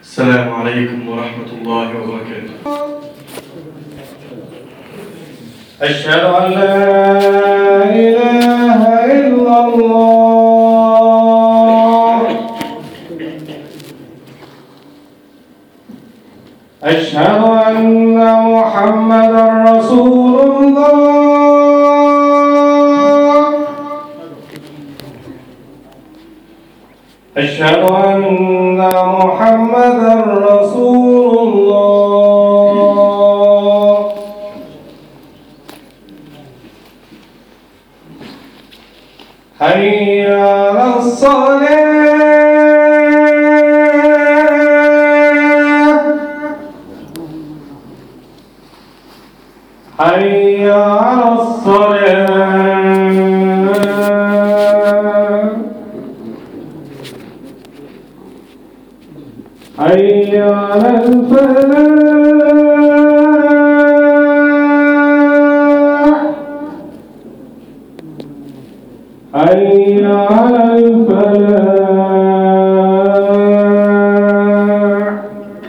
السلام عليكم ورحمة الله وبركاته أشهد أن لا إله إلا الله أشهد أن محمدا رسول الله أشهد أن محمدا رسول الله حي على الصلاة حي على الصلاة حي على الفلاح حي على الفلاح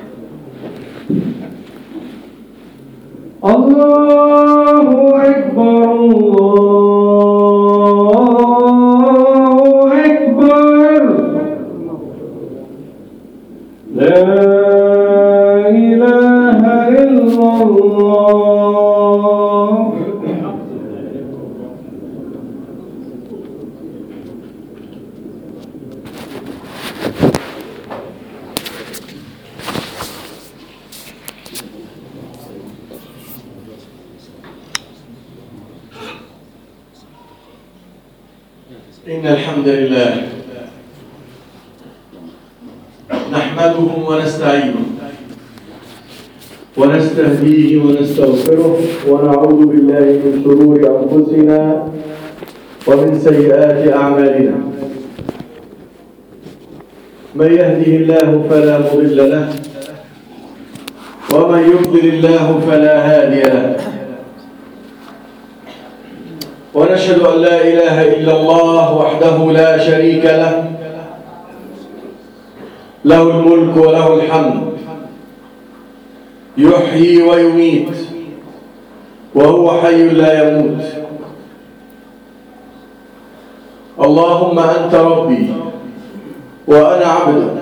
الله أكبر الله أكبر لا إله إلا الله إن الحمد لله نحمده ونستعينه ونستهديه ونستغفره ونعوذ بالله من شرور أنفسنا ومن سيئات أعمالنا من يهده الله فلا مضل له ومن يضلل الله فلا هادي له ونشهد أن لا إله إلا الله وحده لا شريك له له الملك وله الحمد يحيي ويميت وهو حي لا يموت اللهم أنت ربي وأنا عبدك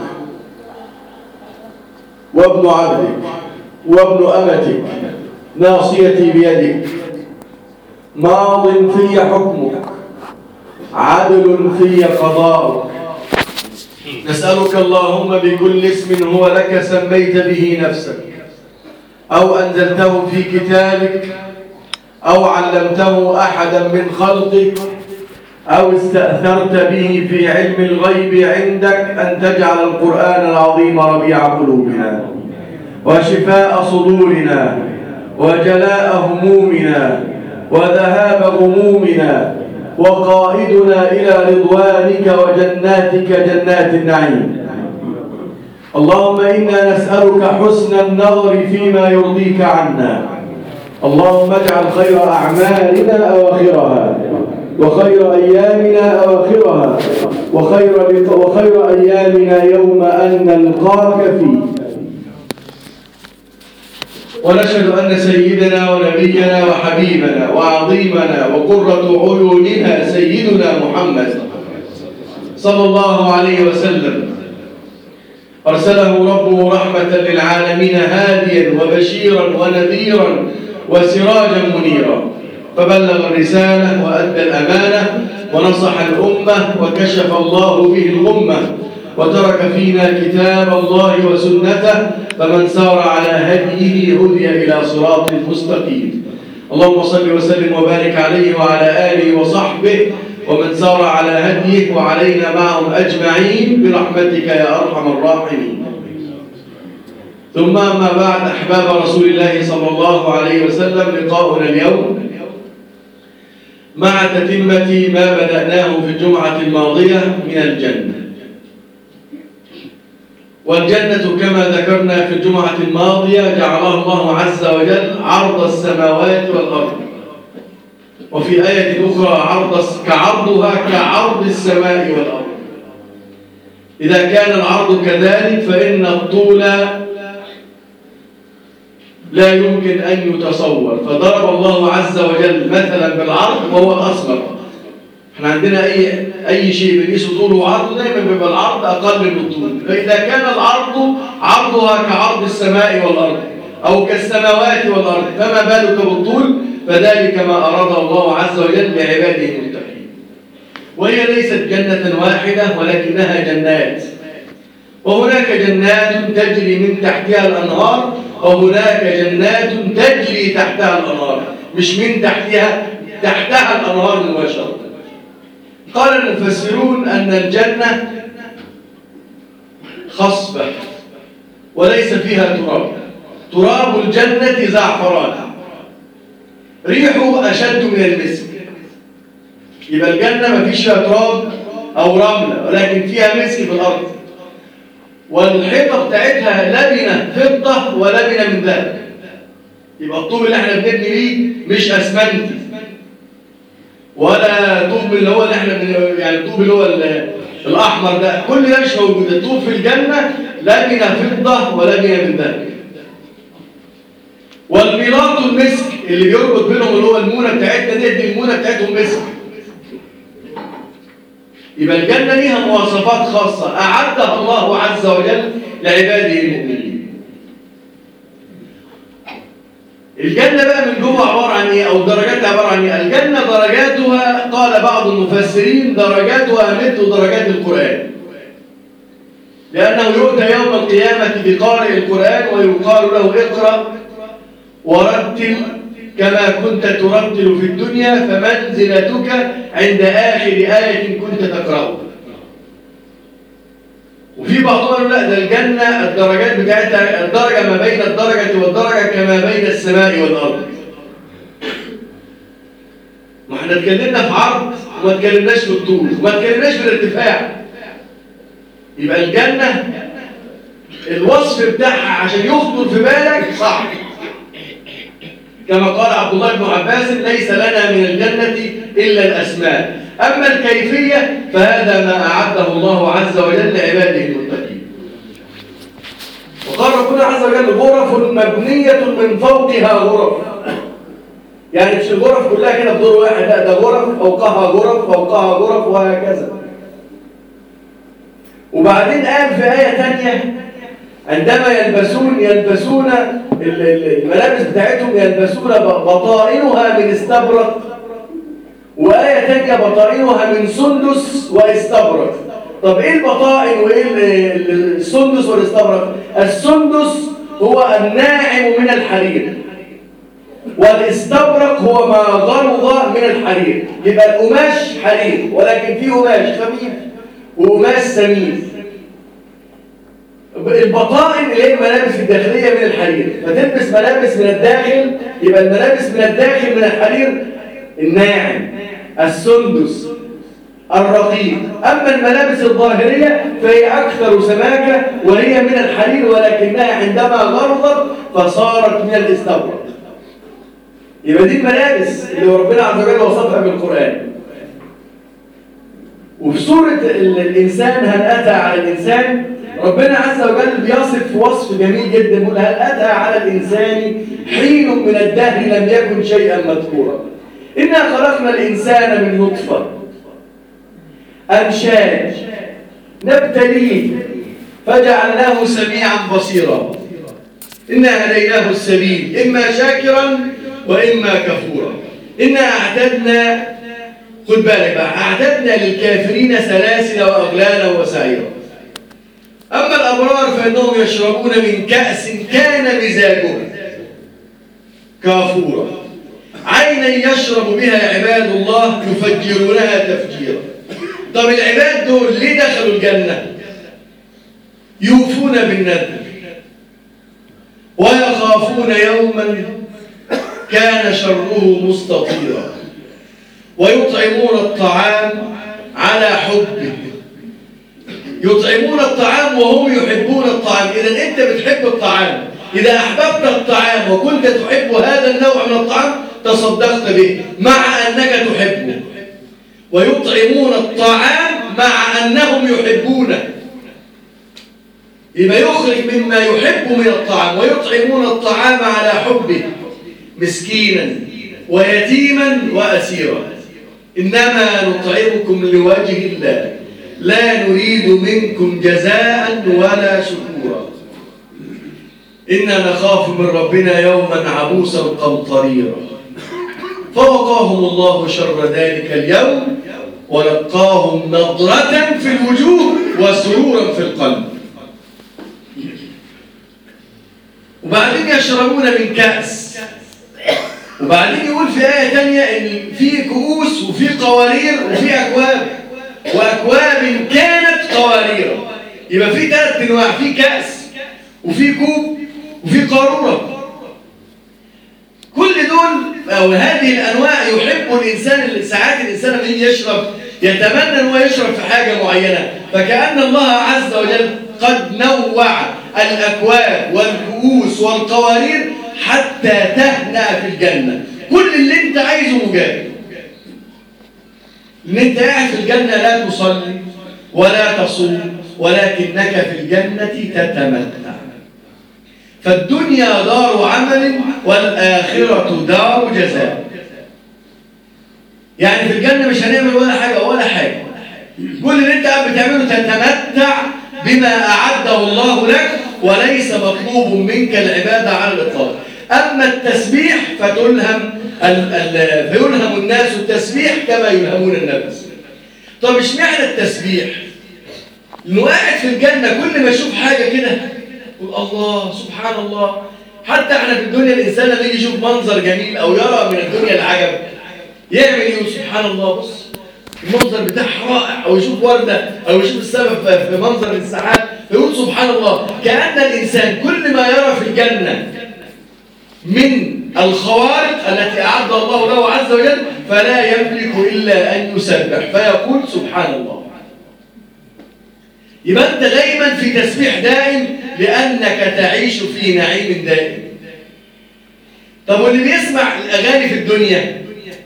وابن عبدك وابن أمتك ناصيتي بيدك ماض في حكمك عدل في قضاؤك نسألك اللهم بكل اسم هو لك سميت به نفسك أو أنزلته في كتابك أو علمته أحدا من خلقك أو استأثرت به في علم الغيب عندك أن تجعل القرآن العظيم ربيع قلوبنا وشفاء صدورنا وجلاء همومنا وذهاب غمومنا وقائدنا إلى رضوانك وجناتك جنات النعيم اللهم إنا نسألك حسن النظر فيما يرضيك عنا اللهم اجعل خير أعمالنا أواخرها وخير أيامنا أواخرها وخير, وخير أيامنا يوم أن نلقاك فيه ونشهد أن سيدنا ونبينا وحبيبنا وعظيمنا وقرة عيوننا سيدنا محمد صلى الله عليه وسلم أرسله ربه رحمة للعالمين هاديا وبشيرا ونذيرا وسراجا منيرا فبلغ الرسالة وأدى الأمانة ونصح الأمة وكشف الله به الغمة وترك فينا كتاب الله وسنته فمن سار على هديه هدي إلى صراط مستقيم اللهم صل وسلم وبارك عليه وعلى آله وصحبه ومن سار على هديه وعلينا معهم أجمعين برحمتك يا أرحم الراحمين ثم أما بعد أحباب رسول الله صلى الله عليه وسلم لقاؤنا اليوم مع تتمة ما بدأناه في الجمعة الماضية من الجنة والجنة كما ذكرنا في الجمعة الماضية جعلها الله عز وجل عرض السماوات والأرض وفي آية أخرى عرض كعرضها كعرض السماء والأرض إذا كان العرض كذلك فإن الطول لا يمكن أن يتصور فضرب الله عز وجل مثلا بالعرض وهو الأصغر احنا عندنا أي أي شيء بنقيسه طوله وعرضه دايما بيبقى العرض أقل من الطول فإذا كان العرض عرضها كعرض السماء والأرض أو كالسماوات والأرض فما بالك بالطول فذلك ما أراده الله عز وجل لعباده المتقين وهي ليست جنة واحدة ولكنها جنات وهناك جنات تجري من تحتها الأنهار وهناك جنات تجري تحتها الأنهار مش من تحتها تحتها الأنهار مباشرة قال المفسرون أن الجنة خصبة وليس فيها تراب تراب الجنة زعفران ريحه أشد من المسك يبقى الجنة ما فيش فيها تراب أو رملة ولكن فيها مسك في الأرض والحيطة بتاعتها لبنة فضة ولبنة من ذهب يبقى الطوب اللي احنا بنبني بيه مش اسمنتي ولا طوب اللي هو اللي احنا بن- يعني الطوب اللي هو ال- الاحمر ده كل ده مش موجود الطوب في الجنة لبنة فضة ولبنة من ذهب والميلاط المسك اللي بيربط بينهم اللي هو المونة بتاعتنا دي دي المونة بتاعتهم مسك يبقى الجنة ليها مواصفات خاصة أعدها الله عز وجل لعباده المؤمنين الجنة بقى من جوه عبارة عن إيه أو درجاتها عبارة عن إيه الجنة درجاتها قال بعض المفسرين درجاتها مثل درجات القرآن لأنه يؤتى يوم القيامة بقارئ القرآن ويقال له اقرأ ورتل كما كنت ترتل في الدنيا فمنزلتك عند آخر آية كنت تقرأها وفي بعضهم لا ده الجنة الدرجات بتاعتها الدرجة ما بين الدرجة والدرجة كما بين السماء والأرض ما احنا اتكلمنا في عرض وما اتكلمناش في الطول وما اتكلمناش في الارتفاع يبقى الجنة الوصف بتاعها عشان يخطر في بالك صح كما قال عبد الله بن عباس ليس لنا من الجنة إلا الأسماء أما الكيفية فهذا ما أعده الله عز وجل لعباده المتقين وقال ربنا عز وجل غرف مبنية من فوقها غرف يعني مش الغرف كلها كده في دور واحد لا ده غرف فوقها غرف فوقها غرف وهكذا وبعدين قال في آية تانية عندما يلبسون يلبسون ال- ال- الملابس بتاعتهم يلبسون ب- بطائنها من استبرق وآية تانية بطائنها من سندس واستبرق طب ايه البطائن وايه ال- ال- السندس والاستبرق السندس هو الناعم من الحرير والاستبرق هو ما غلظ من الحرير يبقى القماش حرير ولكن فيه قماش خفيف وقماش سميك البطائن اللي هي الملابس الداخلية من الحرير فتلبس ملابس من الداخل يبقى الملابس من الداخل من الحرير الناعم السندس الرقيق أما الملابس الظاهرية فهي أكثر سماكة وهي من الحرير ولكنها عندما غرضت فصارت من الاستبرق يبقى دي الملابس اللي ربنا عز وجل وصفها بالقرآن وفي سورة ال- الإنسان هل أتى على الإنسان ربنا عز وجل بيصف وصف جميل جدا يقول هل أتى على الإنسان حين من الدهر لم يكن شيئا مذكورا إنا خلقنا الإنسان من نطفة أمشاج نبتليه فجعلناه سميعا بصيرا إنا هديناه السبيل إما شاكرا وإما كفورا إنا أعتدنا خد بالك بقى أعتدنا للكافرين سلاسل وأغلالا وسعيرا أما الأبرار فإنهم يشربون من كأس كان مزاجها كافورا عينا يشرب بها عباد الله يفجرونها تفجيرا طب العباد دول ليه دخلوا الجنة يوفون بالنذر ويخافون يوما كان شره مستطيرا ويطعمون الطعام على حبه يطعمون الطعام وهم يحبون الطعام إذا أنت بتحب الطعام إذا أحببت الطعام وكنت تحب هذا النوع من الطعام تصدقت به مع أنك تحبه ويطعمون الطعام مع أنهم يحبونه يبقى يخرج مما يحب من الطعام ويطعمون الطعام على حبه مسكينا ويتيما وأسيرا إنما نطعمكم لوجه الله لا نريد منكم جزاء ولا شكورا إنا نخاف من ربنا يوما عبوسا قمطريرا فوقاهم الله شر ذلك اليوم ولقاهم نضرة في الوجوه وسرورا في القلب وبعدين يشربون من كأس وبعدين يقول في آية تانية إن في كؤوس وفي قوارير وفي أكواب وأكواب كانت قوارير يبقى في ثلاث أنواع في كأس وفي كوب وفي قارورة كل دول أو هذه الأنواع يحب الإنسان ساعات الإنسان لما يجي يشرب يتمنى أن هو يشرب في حاجة معينة فكأن الله عز وجل قد نوع الأكواب والكؤوس والقوارير حتى تهنأ في الجنة كل اللي انت عايزه مجاب ان انت قاعد في الجنة لا تصلي ولا تصوم ولكنك في الجنة تتمتع فالدنيا دار عمل والآخرة دار جزاء يعني في الجنة مش هنعمل ولا حاجة ولا حاجة كل اللي انت قاعد بتعمله تتمتع بما أعده الله لك وليس مطلوب منك العبادة على الإطلاق أما التسبيح فتلهم ال ال فيلهم الناس التسبيح كما يلهمون النفس طب اشمعنى التسبيح؟ انه قاعد في الجنة كل ما يشوف حاجة كده يقول الله سبحان الله حتى احنا في الدنيا الإنسان لما يجي يشوف منظر جميل أو يرى من الدنيا العجب يعمل ايه سبحان الله بص المنظر بتاعها رائع او يشوف وردة او يشوف السبب في منظر السحاب يقول سبحان الله كأن الإنسان كل ما يرى في الجنة من الخوارق التي أعد الله له عز وجل فلا يملك إلا أن يسبح فيقول سبحان الله يبقى أنت دائما في تسبيح دائم لأنك تعيش في نعيم دائم طب واللي بيسمع الأغاني في الدنيا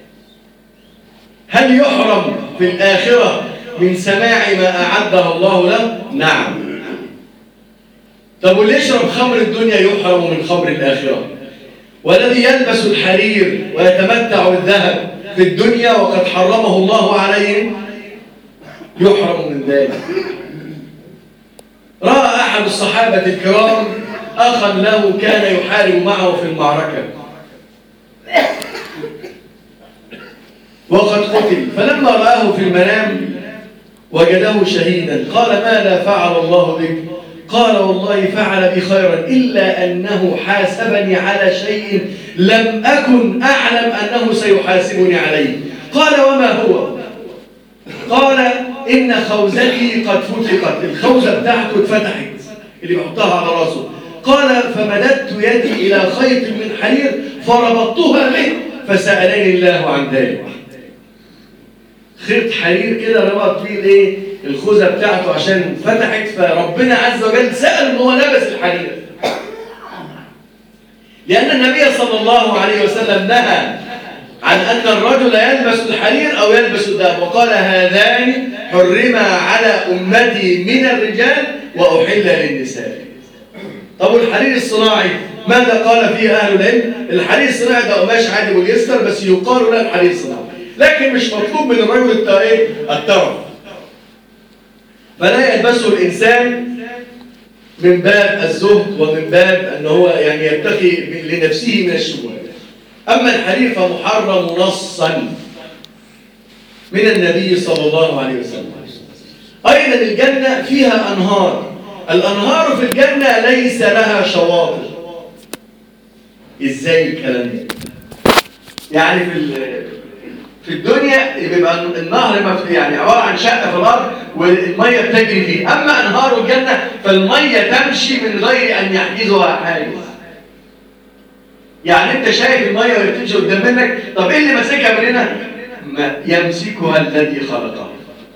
هل يحرم في الآخرة من سماع ما أعده الله له؟ نعم طب واللي يشرب خمر الدنيا يحرم من خمر الآخرة والذي يلبس الحرير ويتمتع بالذهب في الدنيا وقد حرمه الله عليهم يحرم من ذلك رأى أحد الصحابة الكرام أخا له كان يحارب معه في المعركة وقد قتل فلما رآه في المنام وجده شهيدا قال ماذا فعل الله بك قال والله فعل بي خيرا إلا أنه حاسبني على شيء لم أكن أعلم أنه سيحاسبني عليه قال وما هو قال إن خوذتي قد فتقت الخوذة بتاعته اتفتحت اللي بحطها على راسه قال فمددت يدي إلى خيط من حرير فربطتها به فسألني الله عن ذلك خيط حرير كده ربط فيه الايه الخوذه بتاعته عشان فتحت فربنا عز وجل سأل ان هو لبس الحرير لأن النبي صلى الله عليه وسلم نهى عن أن الرجل يلبس الحرير أو يلبس الذهب وقال هذان حرما على أمتي من الرجال وأحل للنساء طب والحرير الصناعي ماذا قال فيه أهل العلم الحرير الصناعي ده قماش عادي بوليستر بس يقال له الحرير الصناعي لكن مش مطلوب من الرجل ايه الترف فلا يلبسه الإنسان من باب الزهد ومن باب أنه هو يعني يتقي لنفسه من الشبهات أما الحرير فمحرم نصا من النبي صلى الله عليه وسلم أيضا الجنة فيها أنهار الأنهار في الجنة ليس لها شواطئ إزاي الكلام ده يعني في في الدنيا بيبقى النهر يعني عبارة عن شقة في الأرض والمية بتجري فيه أما أنهار الجنة فالمية تمشي من غير أن يحجزها حاجز يعني أنت شايف المية وهي بتمشي قدام منك طب إيه اللي ماسكها من هنا؟ يمسكها الذي خلقها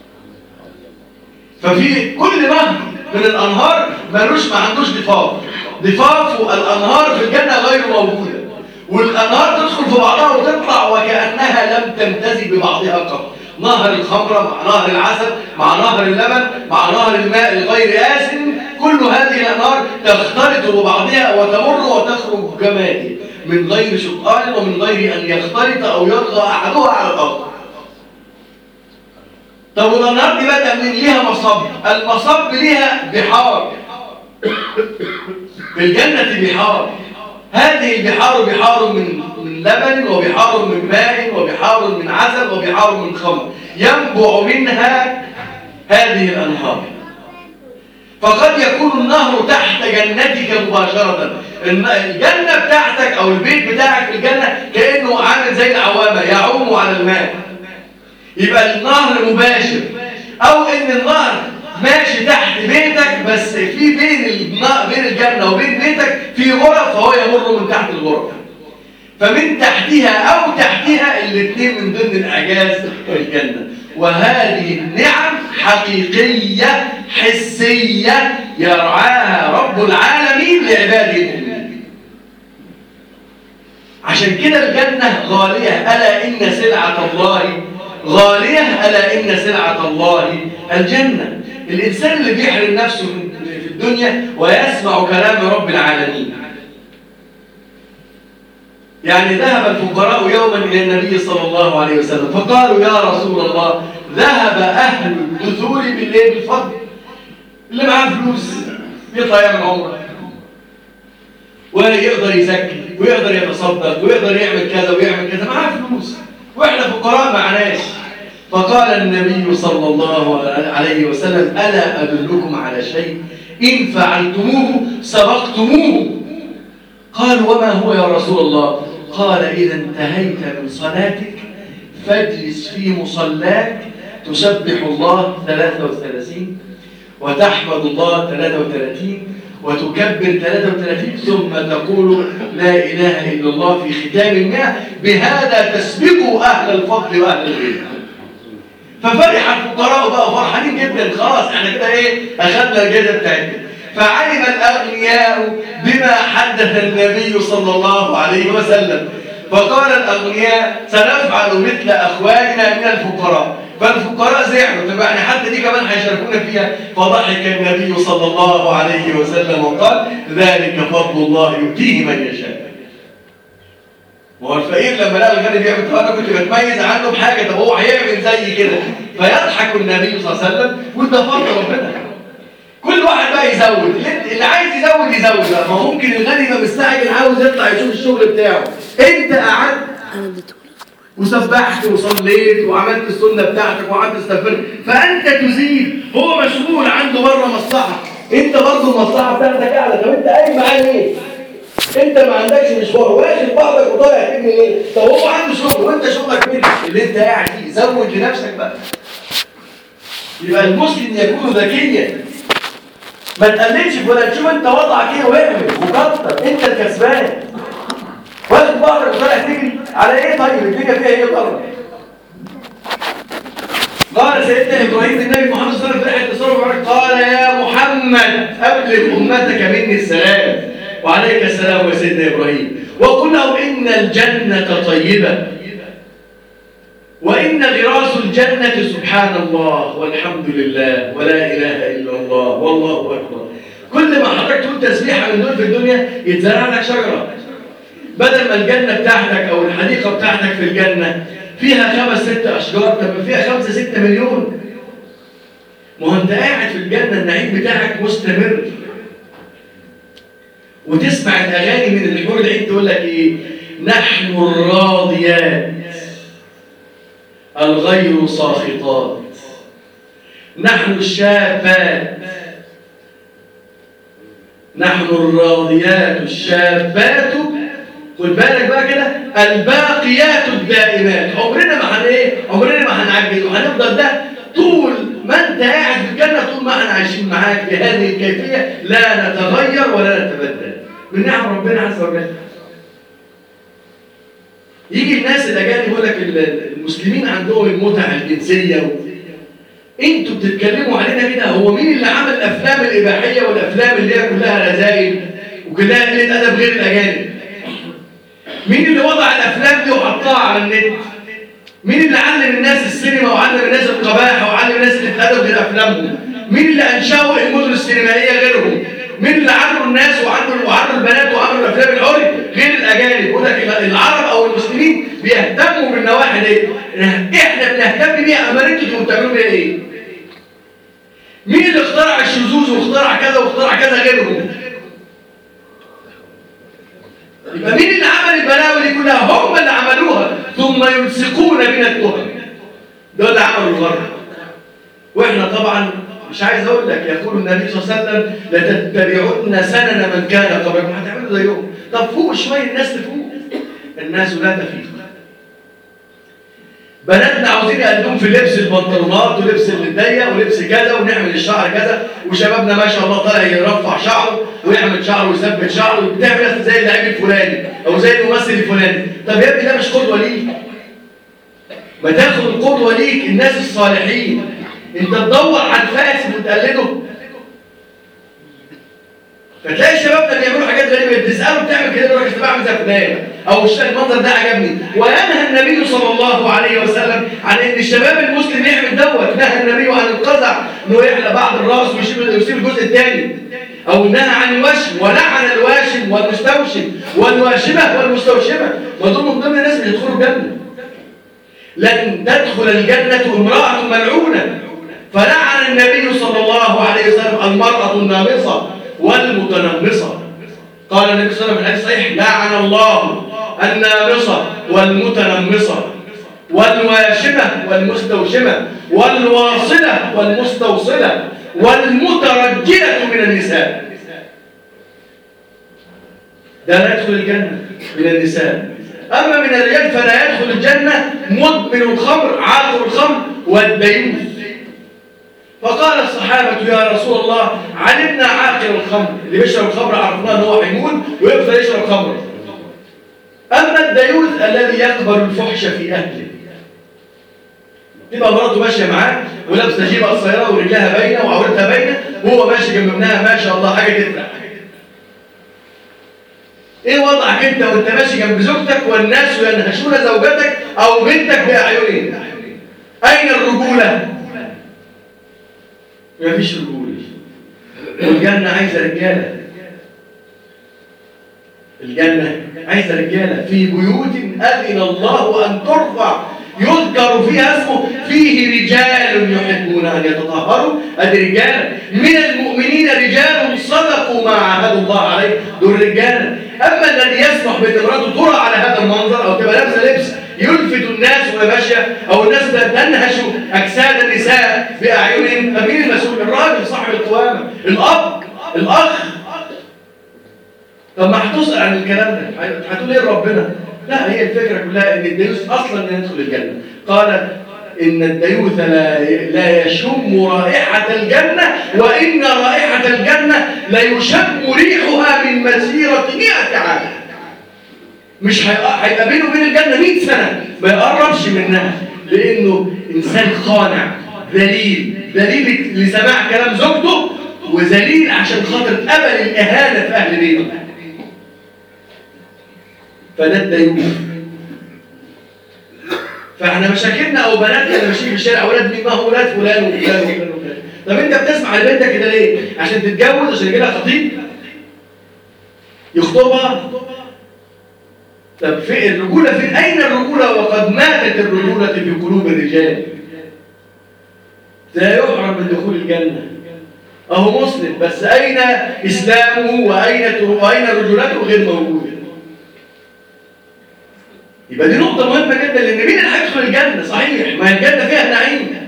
ففي كل نهر من الأنهار ملوش ما عندوش ضفاف ضفاف الأنهار في الجنة غير موجودة والأنهار تدخل في بعضها وتطلع وكأنها لم تمتزج ببعضها قط نهر الخمرة مع نهر العسل مع نهر اللبن مع نهر الماء الغير آسن كل هذه الأنهار تختلط ببعضها وتمر وتخرج كما هي من غير شقان ومن غير أن يختلط أو يطغى أحدها على الآخر طب والأنهار دي بدأ من ليها مصب المصب ليها بحار في الجنة بحار هذه البحار بحار من من لبن وبحار من ماء وبحار من عسل وبحار من خمر ينبع منها هذه الأنهار فقد يكون النهر تحت جنتك مباشرة الجنة بتاعتك أو البيت بتاعك في الجنة كأنه عامل زي العوامة يعوم على الماء يبقى النهر مباشر أو إن النهر ماشي تحت بيتك بس في بين بين الجنة وبين بيتك في غرف فهو يمر من تحت الغرف فمن تحتها أو تحتها الاثنين من ضمن الإعجاز الجنة وهذه النعم حقيقية حسية يرعاها رب العالمين لعباده المؤمنين عشان كده الجنة غالية ألا إن سلعة الله غالية ألا إن سلعة الله الجنة الإنسان اللي بيحرم نفسه في الدنيا ويسمع كلام رب العالمين يعني ذهب الفقراء يوما إلى النبي صلى الله عليه وسلم فقالوا يا رسول الله ذهب أهل الدثور بالليل بالفضل اللي معاه فلوس يطلع يعمل عمره ويقدر يزكي ويقدر يتصدق ويقدر يعمل كذا ويعمل كذا معاه فلوس واحنا فقراء معناش فقال النبي صلى الله عليه وسلم ألا أدلكم على شيء إن فعلتموه سبقتموه قال وما هو يا رسول الله قال إذا انتهيت من صلاتك فاجلس في مصلاك تسبح الله 33 وتحمد الله 33 وتكبر 33 ثم تقول لا إله إلا الله في ختام المئة بهذا تسبقوا أهل الفضل وأهل الغنى ففرح الفقراء بقى فرحانين جدا خلاص احنا كده ايه اخذنا الجائزه بتاعتنا فعلم الاغنياء بما حدث النبي صلى الله عليه وسلم فقال الاغنياء سنفعل مثل اخواننا من الفقراء فالفقراء زعلوا طب يعني حتى دي كمان هيشاركونا فيها فضحك النبي صلى الله عليه وسلم وقال ذلك فضل الله يؤتيه من يشاء ما هو الفقير لما لقى الغني بيعمل طب انا كنت بتميز عنه بحاجه طب هو هيعمل زي كده فيضحك النبي صلى الله عليه وسلم وده فضل ربنا كل واحد بقى يزود اللي, اللي عايز يزود يزود بقى ما هو ممكن الغني يبقى مستعجل عاوز يطلع يشوف الشغل بتاعه انت قعدت وسبحت وصليت وعملت السنه بتاعتك وقعدت تستغفر فانت تزيد هو مشغول عنده بره مصلحه انت برضه المصلحه بتاعتك اعلى طب انت قايم معاه ليه؟ انت ما عندكش مشوار واخد بعضك وطالع تبني ايه؟ طب هو عنده شغل وانت شغلك فين؟ اللي انت قاعد فيه زود لنفسك بقى يبقى المسلم يكون ذكيا ما تقللش ولا تشوف انت وضعك ايه واعمل وكتر انت الكسبان واخد بعضك وطالع تجري على ايه طيب الدنيا فيها ايه ضرر قال سيدنا ابراهيم النبي محمد صلى الله عليه وسلم في الاتصال قال يا محمد ابلغ امتك مني السلام وعليك السلام يا سيدنا ابراهيم وقل له ان الجنه طيبه وان غراس الجنه سبحان الله والحمد لله ولا اله الا الله والله اكبر كل ما حضرتك تقول تسبيحه من دول في الدنيا يتزرع لك شجره بدل ما الجنه بتاعتك او الحديقه بتاعتك في الجنه فيها خمس ست اشجار طب فيها خمسه سته مليون ما هو انت قاعد في الجنه النعيم بتاعك مستمر وتسمع الاغاني من الحور العين تقول لك ايه نحن الراضيات الغير ساخطات نحن الشابات نحن الراضيات الشابات خد بالك بقى كده الباقيات الدائمات عمرنا ما هن ايه عمرنا ما هنعجز وهنفضل ده طول ما انت قاعد في الجنه طول ما احنا عايشين معاك بهذه الكيفيه لا نتغير ولا نتبدل من نعم ربنا عز وجل يجي الناس الاجانب يقول لك المسلمين عندهم المتعه الجنسيه و... انتوا بتتكلموا علينا كده هو مين اللي عمل الافلام الاباحيه والافلام اللي هي كلها رذائل وكلها قله ادب غير الاجانب مين اللي وضع الافلام دي وحطها على النت مين اللي علم الناس السينما وعلم الناس القباحه وعلم الناس الادب غير افلامهم مين اللي انشأوا المدن السينمائيه غيرهم مين اللي عملوا الناس وعملوا وعملوا البنات وعملوا الافلام العري غير الاجانب يقول لك العرب او المسلمين بيهتموا بالنواحي دي احنا بنهتم بيها امال انتوا بتعملوا بيها ايه مين اللي اخترع الشذوذ واخترع كذا واخترع كذا غيرهم يبقى مين اللي عمل البلاوي دي كلها هم اللي عملوها ثم يلصقون بنا التهم ده اللي عملوا الغرب واحنا طبعا مش عايز اقول لك يقول النبي صلى الله عليه وسلم لتتبعن سنن من كان قبلكم هتعملوا زيهم طب فوق شويه الناس تفوق الناس لا تفيق بناتنا عاوزين يقدموا في لبس البنطلونات ولبس الضيق ولبس كذا ونعمل الشعر كذا وشبابنا ما شاء الله طالع يرفع شعره ويعمل شعره ويثبت شعره وبتعمل زي اللاعب الفلاني او زي الممثل الفلاني طب يا ابني ده مش قدوه ليك ما تاخد القدوه ليك الناس الصالحين انت تدور على الفاسد وتقلده فتلاقي شبابنا بيعملوا حاجات غريبه بتساله بتعمل كده يقول لك انا بعمل زي فلان او المنظر ده عجبني وينهى النبي صلى الله عليه وسلم عن ان الشباب المسلم يعمل دوت نهى النبي عن القزع انه يحلق بعض الراس ويسيب الجزء الثاني او نهى عن الوشم ولعن الواشم والمستوشم والواشمه والمستوشمه ما دول من ضمن الناس اللي يدخلوا الجنه لن تدخل الجنه امراه ملعونه فلعن النبي صلى الله عليه وسلم المراه النامصه والمتنمصة قال النبي صلى الله عليه وسلم في الحديث الصحيح لعن الله النامصة والمتنمصة والواشمة والمستوشمة والواصلة والمستوصلة والمترجلة من النساء ده لا يدخل الجنة من النساء أما من الرجال فلا يدخل الجنة مدمن الخمر عاقر الخمر والديوث فقال الصحابة يا رسول الله علمنا عاقل الخمر اللي بيشرب الخمر عرفناه ان هو هيموت ويفضل يشرب خمر أما الديوث الذي يقبل الفحش في أهله تبقى مراته ماشية معاه ولابسة جيبة قصيرة ورجلها باينة وعورتها باينة وهو ماشي جنب ابنها ما شاء الله حاجة تفرح ايه وضعك انت وانت ماشي جنب زوجتك والناس ينهشون زوجتك او بنتك باعينهم اين الرجوله مفيش رجول والجنة عايزة رجالة الجنة عايزة رجالة في بيوت أذن الله أن ترفع يذكر فيها اسمه فيه رجال يحبون أن يتطهروا أدي رجالة من المؤمنين رجال صدقوا ما عاهدوا الله عليه دول رجالة أما الذي يسمح بأن امراته ترى على هذا المنظر أو تبقى لابسة لبس يلفت الناس وهي ماشيه او الناس تنهش اجساد النساء باعينهم فمين المسؤول الراجل صاحب القوامه الاب الاخ طب ما هتسال عن الكلام ده هتقول ايه ربنا لا هي الفكره كلها ان الديوث اصلا لا يدخل الجنه قال ان الديوث لا لا يشم رائحه الجنه وان رائحه الجنه ليشم ريحها من مسيره 100 عام مش هيبقى بينه وبين الجنة 100 سنة ما يقربش منها لأنه إنسان خانع ذليل ذليل لسماع كلام زوجته وذليل عشان خاطر قبل الإهانة في أهل بيته فده الديوث فاحنا مشاكلنا او بناتنا اللي ماشيين في الشارع اولاد مين ما هو اولاد فلان وفلان وفلان وفلان طب انت بتسمع لبنتك كده ليه؟ عشان تتجوز عشان يجي لها خطيب يخطبها طب في الرجولة فين؟ أين الرجولة وقد ماتت الرجولة في قلوب الرجال؟ لا يحرم من دخول الجنة أهو مسلم بس أين إسلامه وأين وأين رجولته غير موجودة يبقى دي نقطة مهمة جدا لأن مين اللي هيدخل الجنة؟ صحيح ما هي الجنة فيها نعيم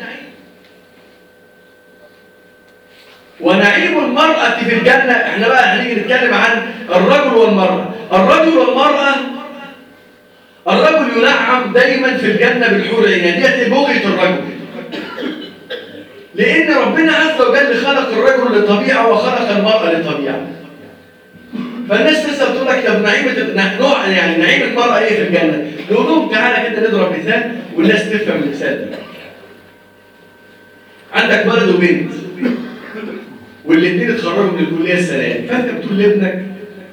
ونعيم المرأة في الجنة احنا بقى هنيجي نتكلم عن الرجل والمرأة الرجل والمرأة الرجل ينعم دايما في الجنة بالحور العين ديت بغية الرجل لأن ربنا عز وجل خلق الرجل لطبيعة وخلق المرأة لطبيعة فالناس تسأل تقول لك طب نعيمة نوع يعني نعيم المرأة ايه في الجنة؟ نقول لهم تعالى كده نضرب مثال والناس تفهم المثال ده. عندك ولد وبنت والاثنين اتخرجوا من الكلية السنة فأنت بتقول لابنك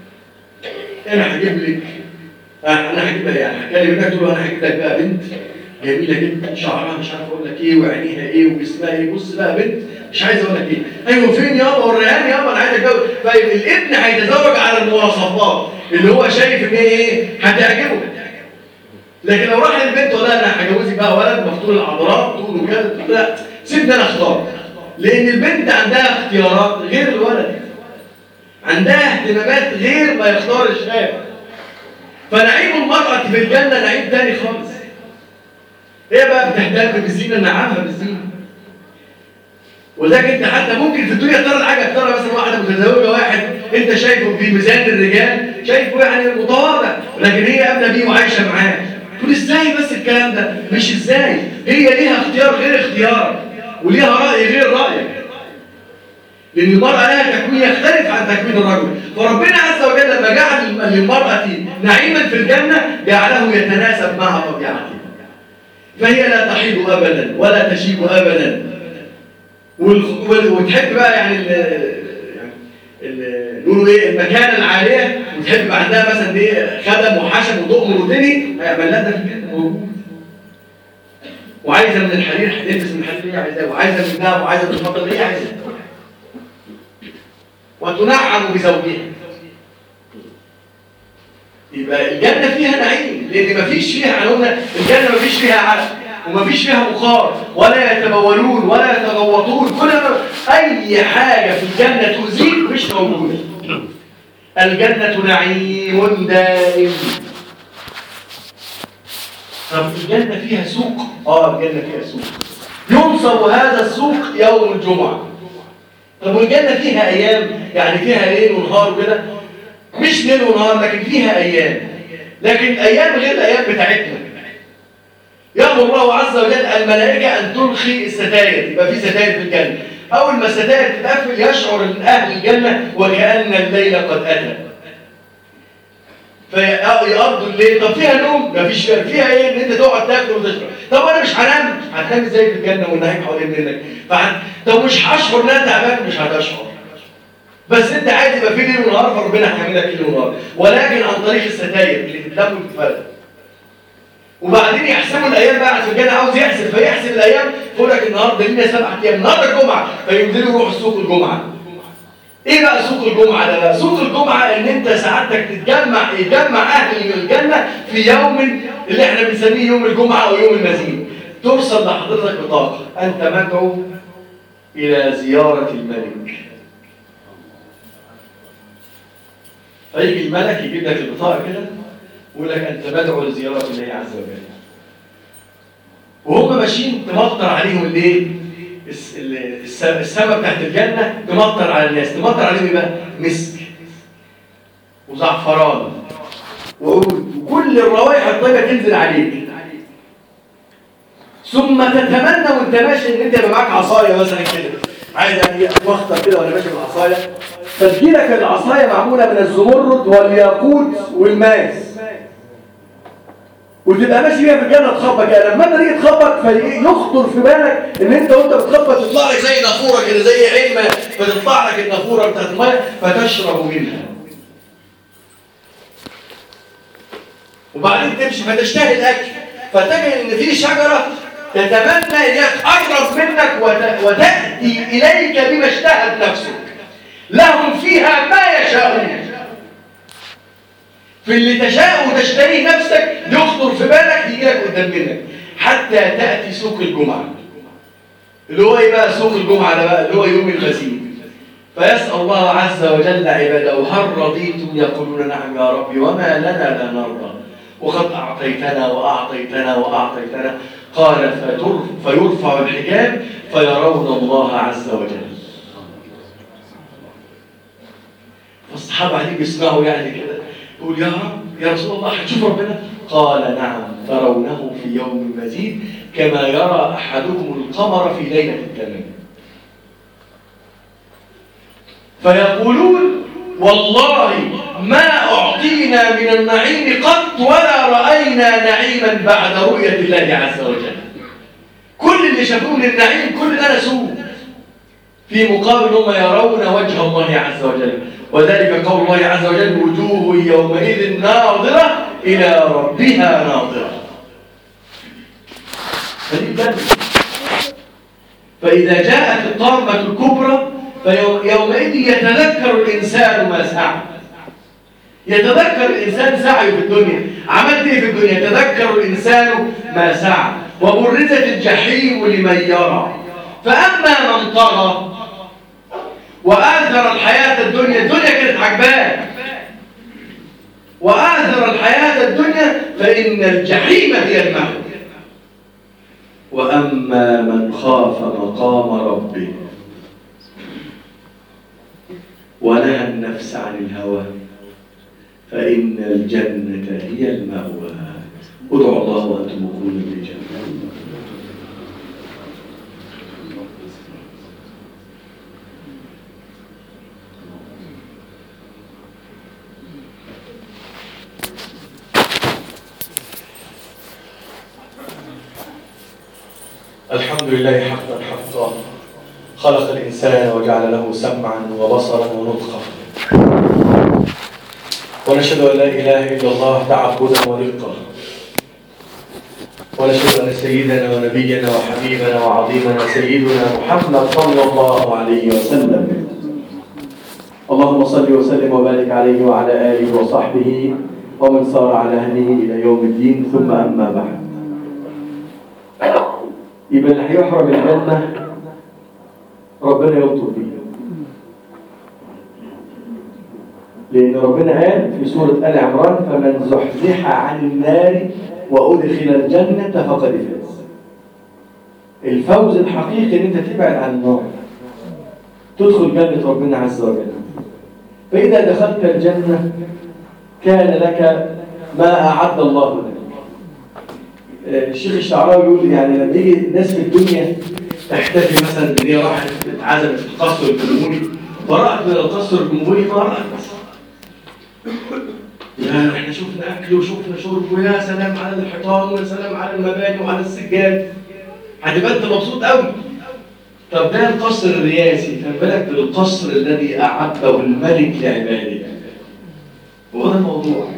أنا هجيب لك انا هجيب لك يعني هكلم ابنك تقول له انا هجيب لك بقى بنت جميله جدا شعرها مش عارف اقول لك ايه وعينيها ايه وجسمها ايه بص بقى بنت مش عايز اقول لك ايه ايوه فين يابا وريهاني يابا انا عايز اتجوز فالابن هيتزوج على المواصفات اللي هو شايف ان هي ايه هتعجبه لكن لو راح للبنت وقال لها انا هجوزك بقى ولد مفتول العضلات طول وكده تقول لا سيبني انا اختار لان البنت عندها اختيارات غير الولد عندها اهتمامات غير ما يختار الشاب فنعيم المرأة في الجنة نعيم تاني خالص هي بقى بتهتم بالزينة نعمها بالزينة وذاك انت حتى ممكن في الدنيا ترى الحاجة ترى مثلا واحدة متزوجة واحد انت شايفه في ميزان الرجال شايفه يعني متواضع لكن هي قابلة بيه وعايشة معاه تقول ازاي بس الكلام ده مش ازاي هي ليها اختيار غير اختيارك وليها رأي غير رأيك لأن المرأة لها تكوين يختلف عن تكوين الرجل فربنا عز وجل لما جعل للمرأة نعيما في الجنة جعله يتناسب مع طبيعته فهي لا تحيض أبدا ولا تشيب أبدا وال- وال- وتحب بقى يعني ال يعني ال- نقولوا ايه المكانة العالية وتحب يبقى عندها مثلا ايه خدم وحشم وضوء ودني هيعمل لها ده في الجنة موجود وعايزة من الحرير هتلبس من الحرير اللي هي عايزاه وعايزة من الذهب وعايزة من الفضة اللي هي عايزاه وتنعم بزوجها يبقى الجنة فيها نعيم لأن مفيش فيها احنا قلنا الجنة مفيش فيها عرق ومفيش فيها بخار ولا يتبولون ولا يتغوطون كل ما أي حاجة في الجنة تؤذيك مش موجودة الجنة نعيم دائم طب الجنة فيها سوق؟ اه الجنة فيها سوق ينصب هذا السوق يوم الجمعة طب والجنة فيها أيام يعني فيها ليل ونهار وكده مش ليل ونهار لكن فيها أيام لكن أيام غير الأيام بتاعتنا يأمر الله عز وجل الملائكة أن تلقي الستاير يبقى في ستاير في الجنة أول ما الستاير تتقفل يشعر أهل الجنة وكأن الليل قد أتى فيقضوا الليل طب فيها نوم مفيش فيها فيها ايه ان انت تقعد تاكل وتشرب طب انا مش هنام هتنام ازاي في الجنه والنعيم حوالين منك فعن... طب مش هشعر ان انا تعبان مش هتشعر بس انت عايز يبقى في ليل ونهار فربنا هيعمل لك ليل ونهار ولكن عن طريق الستاير اللي تتلم وتتفرد وبعدين يحسبوا الايام بقى في الجنه عاوز يحسب فيحسب الايام يقول لك النهارده لينا سبعة ايام النهارده الجمعه فينزلوا يروحوا السوق الجمعه ايه بقى سوق الجمعة ده بقى؟ سوق الجمعة ان انت سعادتك تتجمع يجمع اهل الجنة في يوم اللي احنا بنسميه يوم الجمعة او يوم المزيد ترسل لحضرتك بطاقة انت مدعو الى زيارة الملك فيجي الملك يجيب لك البطاقة كده ويقول لك انت مدعو لزيارة الله عز وجل وهم ماشيين تمطر عليهم الايه؟ الس- ال- الس- السماء بتاعت الجنة تمطر على الناس تمطر عليهم ايه بقى؟ مسك وزعفران وعود وكل الروائح الطيبة تنزل عليك ثم تتمنى وانت ماشي ان انت يبقى معاك عصايه مثلا كده عايز يعني واخطر كده وانا ماشي بالعصايه فتجيلك العصايه معموله من الزمرد والياقوت والماس وتبقى ماشي بيها في الجنه تخبط كده لما انت تيجي تخبط فيخطر في بالك ان انت وانت بتخبط تطلع لك زي نافوره كده زي علمه فتطلع لك النافوره بتاعت الميه فتشرب منها وبعدين تمشي فتشتهي الاكل فتجد ان في شجره تتمنى ان هي تقرب منك وت- وتاتي اليك بما اشتهت نفسك لهم فيها ما يشاءون في اللي تشاء وتشتهيه نفسك يخطر في بالك يجي لك قدام منك حتى تاتي سوق الجمعه اللي هو ايه بقى سوق الجمعه ده بقى اللي هو يوم المزيد فيسأل الله عز وجل عباده هل رضيتم يقولون نعم يا ربي وما لنا لا نرضى وقد أعطيتنا وأعطيتنا وأعطيتنا قال فتر فيرفع الحجاب فيرون الله عز وجل فالصحابة عليه بيسمعوا يعني كده يقول يا رب يا رسول الله هتشوف ربنا قال نعم ترونه في يوم مزيد كما يرى أحدكم القمر في ليلة التمام فيقولون والله ما أعطينا من النعيم قط ولا رأينا نعيما بعد رؤية الله عز وجل كل اللي شافوه من النعيم كل ده نسوه في مقابل هم يرون وجه الله عز وجل وذلك قول الله عز وجل وجوه يومئذ ناظرة إلى ربها ناظرة فدي الجنة فإذا جاءت الطامة الكبرى فيومئذ يتذكر الإنسان ما سعى يتذكر الإنسان سعيه في الدنيا عملت إيه في الدنيا يتذكر الإنسان ما سعى وبرزت الجحيم لمن يرى فأما من طغى وآثر الحياة الدنيا الدنيا كانت عجباه وآثر الحياة الدنيا فإن الجحيم هي المأوى وأما من خاف مقام ربه ونهى النفس عن الهوى فإن الجنة هي المأوى ادعوا الله وأنتم مقولون بالجنة الحمد لله حقا حقا خلق الإنسان وجعل له سمعا وبصرا ونطقا ونشهد أن لا إله إلا الله تعبدا ورقا ونشهد أن سيدنا ونبينا وحبيبنا وعظيمنا سيدنا محمد صلى الله عليه وسلم اللهم صل وسلم وبارك عليه وعلى آله وصحبه ومن سار على هديه إلى يوم الدين ثم أما بعد يبقى اللي هيحرم الجنة ربنا يلطف بيه لأن ربنا قال في سورة آل عمران فمن زحزح عن النار وأدخل الجنة فقد فاز الفوز الحقيقي إن أنت تبعد عن النار تدخل جنة ربنا عز وجل فإذا دخلت الجنة كان لك ما أعد الله لك الشيخ الشعراوي يقول يعني لما يجي الناس في الدنيا تحتفي مثلا ان هي راحت اتعزمت في القصر الجمهوري ورأت من القصر الجمهوري ما رأت يا احنا شفنا اكل وشفنا شرب ويا سلام على الحيطان ويا سلام على المباني وعلى السجاد هتبقى انت مبسوط قوي طب ده القصر الرياسي فما بالك بالقصر الذي اعده الملك لعباده هو ده الموضوع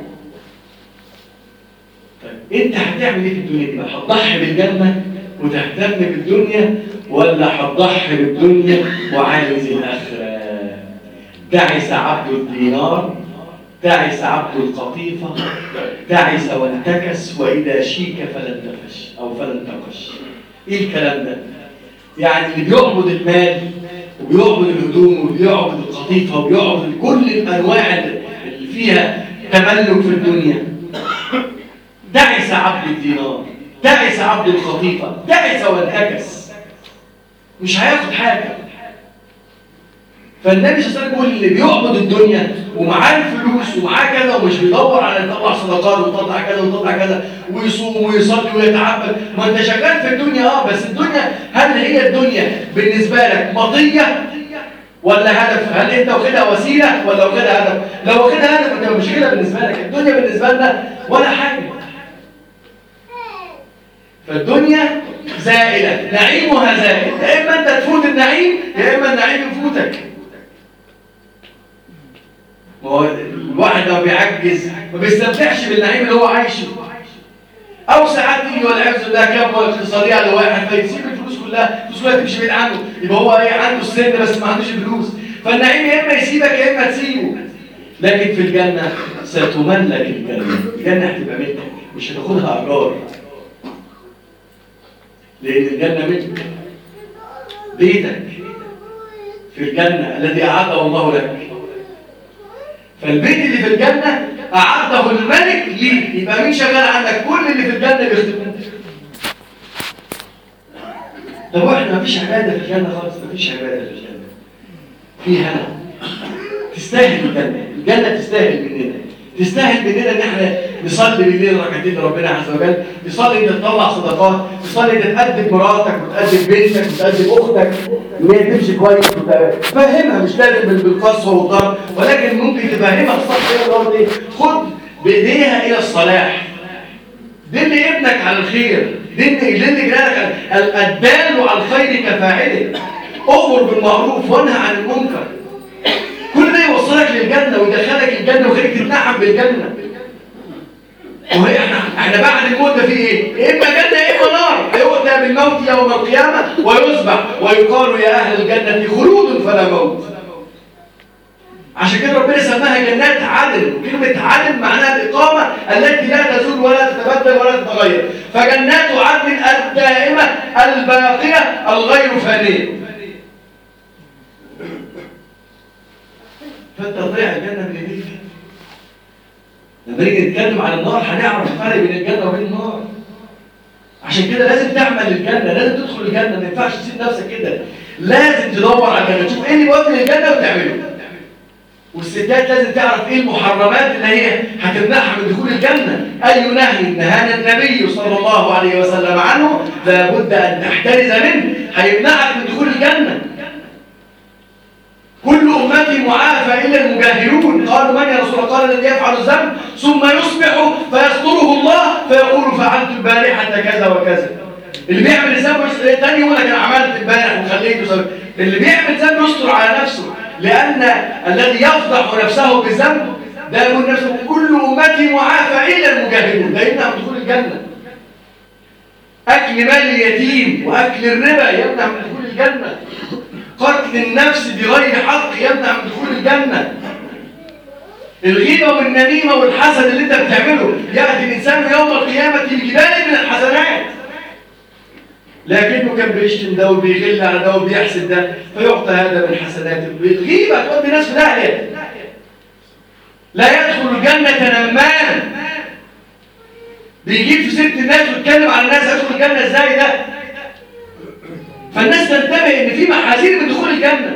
طيب انت هتعمل ايه في الدنيا دي بقى هتضحي بالجنه وتهتم بالدنيا ولا هتضحي بالدنيا وعايز الاخره تعس عبد الدينار تعس عبد القطيفه تعس وانتكس واذا شيك فلن تفش او فلن تقش ايه الكلام ده يعني اللي بيعبد المال وبيعبد الهدوم وبيعبد القطيفه وبيعبد كل الانواع اللي فيها تملك في الدنيا تعس عبد الدينار تعس عبد الخطيفة تعس وانعكس مش هياخد حاجة فالنبي صلى الله عليه وسلم بيقول اللي بيعبد الدنيا ومعاه الفلوس ومعاه كذا ومش بيدور على يطلع صدقات ويطلع كذا ويطلع كذا ويصوم ويصلي ويتعبد ما انت شغال في الدنيا اه بس الدنيا هل هي الدنيا بالنسبه لك مطيه ولا هدف هل انت واخدها وسيله ولا واخدها هدف لو واخدها هدف انت مش كده بالنسبه لك الدنيا بالنسبه لنا ولا حاجه فالدنيا زائلة نعيمها زائل يا إما أنت تفوت النعيم يا إما النعيم يفوتك ما هو الواحد لما بيعجز ما بيستمتعش بالنعيم اللي هو عايشه أو ساعات تيجي والعياذ بالله كام اقتصادية على واحد فيسيب الفلوس كلها الفلوس كلها تمشي بعيد عنه يبقى هو إيه عنده السن بس ما عندوش الفلوس فالنعيم يا إما يسيبك يا إما تسيبه لكن في الجنة ستملك الجنة الجنة هتبقى ملكك مش هتاخدها أجار لأن الجنة ملك بيتك في الجنة الذي أعده الله لك فالبيت اللي في الجنة أعده الملك ليك يبقى مين شغال عندك كل اللي في الجنة بيخدموك طب واحنا مفيش عبادة في الجنة خالص مفيش عبادة في الجنة في هنا تستاهل الجنة الجنة تستاهل مننا تستاهل مننا ان احنا نصلي بالليل ركعتين لربنا عز وجل نصلي ان تطلع صدقات نصلي ان تأدب مراتك وتأدب بنتك وتأدب اختك ان هي تمشي كويس فهمها مش لازم بالقسوه والضرب ولكن ممكن تفهمها الصح برضه ايه خد بايديها الى الصلاح دل ابنك على الخير دل دل جيرانك الدال على الخير كفاعله امر بالمعروف وانهى عن المنكر كل ده يوصلك للجنة ويدخلك الجنة ويخليك تتنعم بالجنة وهي احنا احنا بعد الموت ده في ايه؟ يا اما جنة يا اما نار هو ده بالموت يوم القيامة ويصبح ويقال يا أهل الجنة خلود فلا موت عشان كده ربنا سماها جنات عدن كلمة عدن معناها الإقامة التي لا تزول ولا تتبدل ولا تتغير فجنات عدن الدائمة الباقية الغير فانية فأنت تضيع الجنة من ايديك لما نيجي نتكلم عن النار هنعرف الفرق بين الجنة وبين النار عشان كده لازم تعمل الجنة لازم تدخل الجنة ما ينفعش تسيب نفسك كده لازم تدور على الجنة تشوف ايه اللي بيودي للجنة وتعمله والستات لازم تعرف ايه المحرمات اللي هي هتمنعها من دخول الجنة اي نهي نهانا النبي صلى الله عليه وسلم عنه لابد ان تحترز منه هيمنعك من دخول الجنة كل أمتي معافى إلا المجاهرون قالوا من يا رسول الله قال الذي يفعل الذنب ثم يصبح فيستره الله فيقول فعلت البارحة كذا وكذا اللي بيعمل الذنب يس- تاني يقول لك انا عملت امبارح وخليت وسويت. اللي بيعمل ذنب يستر على نفسه لأن الذي يفضح نفسه بالذنب ده يقول نفسه كل أمتي معافى إلا المجاهرون ده يمنع من دخول الجنة أكل مال اليتيم وأكل الربا يمنع من دخول الجنة قتل النفس بغير حق يمنع من دخول الجنة الغيبة والنميمة والحسد اللي انت بتعمله يأتي الإنسان يوم القيامة بجبال من الحسنات لكنه كان بيشتم ده وبيغل على ده وبيحسد ده فيعطى هذا من حسناته الغيبة تودي الناس في داهية لا يدخل الجنة نمان بيجيب في ست الناس ويتكلم على الناس يدخل الجنة ازاي ده فالناس تنتبه ان في محاذير من دخول الجنه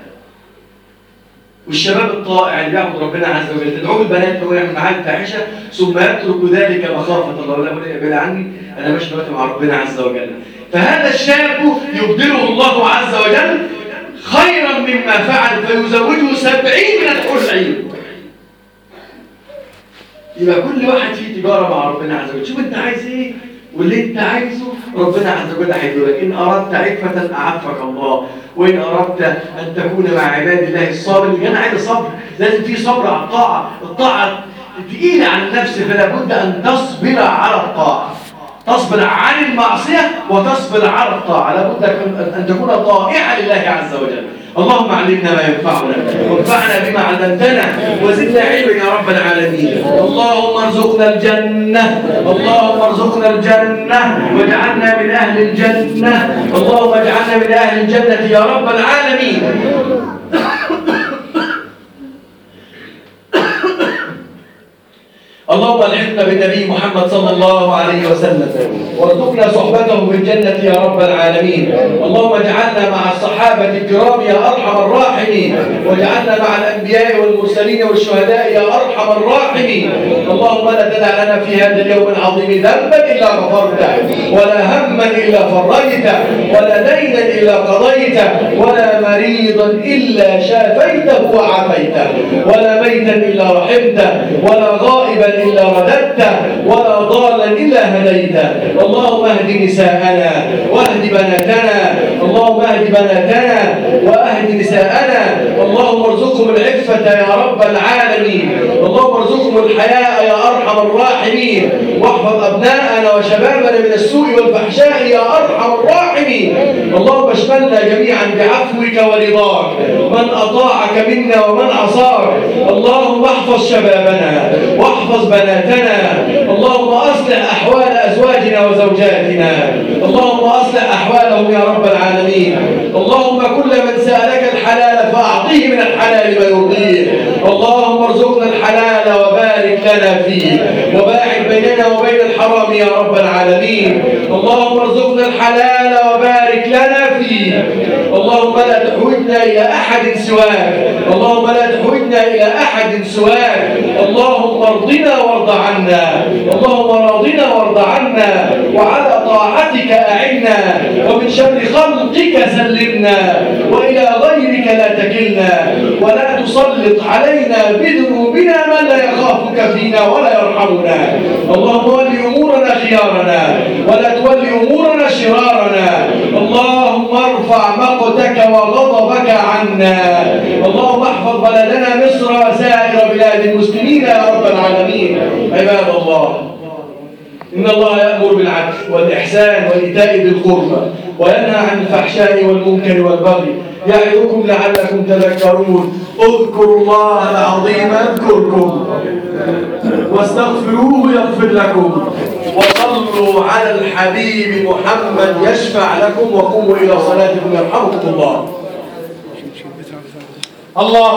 والشباب الطائع اللي بيعبد ربنا عز وجل تدعوه البنات انه يعمل معاه الفاحشه ثم يترك ذلك مخافه الله لا بد يبعد عني انا ماشي دلوقتي مع ربنا عز وجل فهذا الشاب يبدله الله عز وجل خيرا مما فعل فيزوجه سبعين من الحور العين يبقى كل واحد فيه تجاره مع ربنا عز وجل شوف انت عايز ايه واللي انت عايزه ربنا عز وجل هيدولك ان اردت عفه اعفك الله وان اردت ان تكون مع عباد الله الصابر اللي انا عايز صبر لازم في صبر على الطاعه الطاعه تقيله على النفس فلا بد ان تصبر على الطاعه تصبر عن المعصيه وتصبر على الطاعه لابد ان تكون طائعا لله عز وجل اللهم علمنا ما ينفعنا وانفعنا بما علمتنا وزدنا علما يا رب العالمين اللهم ارزقنا الجنة اللهم ارزقنا الجنة واجعلنا من أهل الجنة اللهم اجعلنا من أهل الجنة يا رب العالمين اللهم الحقنا بالنبي محمد صلى الله عليه وسلم وارزقنا صحبته في الجنة يا رب العالمين اللهم اجعلنا مع الصحابة الكرام يا أرحم الراحمين واجعلنا مع الأنبياء والمرسلين والشهداء يا أرحم الراحمين اللهم لا تدع لنا في هذا اليوم العظيم ذنبا إلا غفرته ولا هما إلا فرجته ولا دينا إلا قضيته ولا مريضا إلا شافيته وعافيته ولا ميتا إلا رحمته ولا غائبا إلا رددته ولا ضالا إلا هديته اللهم اهد نساءنا واهد بناتنا اللهم اهد بناتنا واهد نساءنا اللهم ارزقهم العفة يا رب العالمين اللهم ارزقهم الحياء يا أرحم الراحمين واحفظ أبناءنا وشبابنا من السوء والفحشاء يا أرحم الراحمين اللهم اشملنا جميعا بعفوك ورضاك من أطاعك منا ومن عصاك اللهم احفظ شبابنا واحفظ بناتنا اللهم أصلح أحوال أزواجنا وزوجاتنا اللهم أصلح أحوالهم يا رب العالمين اللهم كل من سألك الحلال فأعطيه من الحلال ما يرضيه اللهم ارزقنا الحلال وبارك لنا فيه وباعد بيننا وبين الحرام يا رب العالمين اللهم ارزقنا الحلال وبارك لنا فيه اللهم لا تحوجنا إلى أحد سواك اللهم لا تحوجنا إلى أحد سواك اللهم ارضنا وارض عنا اللهم راضنا وارض عنا وعلى طاعتك أعنا ومن شر خلقك سلمنا وإلى غيرك لا تكلنا ولا تسلط علينا بذنوبنا من لا يخافك فينا ولا يرحمنا اللهم ول أمورنا خيارنا ولا تول أمورنا شرارنا اللهم ارفع مقتك وغضبك عنا اللهم احفظ بلدنا مصر وسائر بلاد المسلمين يا رب العالمين عباد الله إن الله يأمر بالعدل والإحسان وإيتاء ذي القربى وينهى عن الفحشاء والمنكر والبغي يعظكم لعلكم تذكرون اذكروا الله العظيم اذكركم واستغفروه يغفر لكم وصلوا على الحبيب محمد يشفع لكم وقوموا إلى صلاتكم يرحمكم الله الله